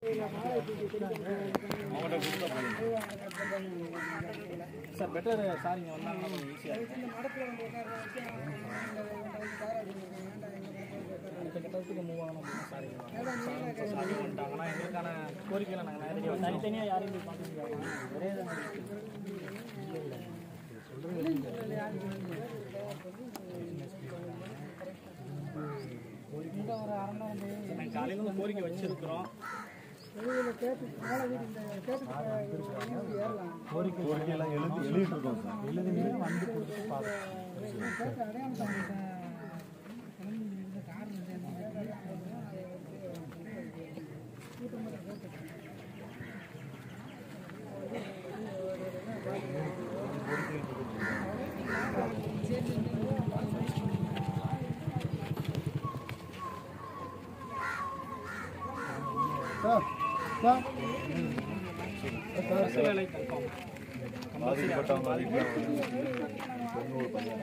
Sir better sir இங்கே வந்தாங்கன்னா கொஞ்சம் ஈஸியாக இருக்கும் அடுத்த கட்டத்துக்கு மூவ் ஆகணும் அப்படின்னா சார் சார் சாரி பண்ணிட்டாங்கன்னா எங்களுக்கான கோரிக்கைகளை நாங்கள் நேரடியாக தனித்தனியாக யாரையும் போய் பார்க்க முடியாது ஒரே தான் நாங்கள் காலையில் இருந்து கோரிக்கை வச்சிருக்கிறோம் கோரிக்கையெல்லாம் எழுதி எழுதிட்டு இருக்கோம் சார் எழுதி வந்து கொடுத்து பார்த்து சார் சார் அரசு வேலை கன்ஃபார்ம் பாதிக்கப்பட்டவங்க வீட்டில் தொண்ணூறு பையன்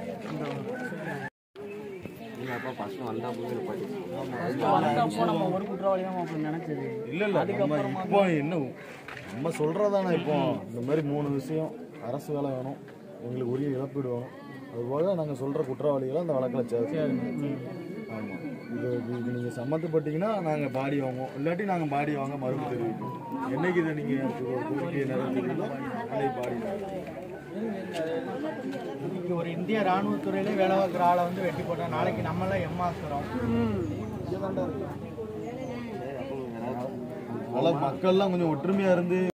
வந்தப்போ நம்ம ஒரு குற்றவாளி தான் அப்படி நினைச்சது இல்ல இல்ல நம்ம இப்போ என்ன நம்ம சொல்றதானே இப்போ இந்த மாதிரி மூணு விஷயம் அரசு வேலை வேணும் எங்களுக்கு உரிய இழப்பீடு வேணும் அதுபோக நாங்க சொல்ற குற்றவாளிகளை அந்த வழக்கில் சேர்த்து ஆமா இது இது நீங்க சம்மந்தப்பட்டீங்கன்னா நாங்க பாடி வாங்குவோம் இல்லாட்டி நாங்க பாடி வாங்க மறுப்பு தெரிவிப்போம் என்னைக்கு இதை நீங்க ஒரு கோரிக்கையை நிறைவேற்றீங்களோ அன்னைக்கு பாடி வாங்குவோம். இன்னைக்கு ஒரு இந்திய ராணுவத்துறையிலே வேலை பார்க்குற ஆளை வந்து வெட்டி போட்டா நாளைக்கு நம்மளாம் ஏமாத்துறோம் அதனால மக்கள்லாம் கொஞ்சம் ஒற்றுமையா இருந்து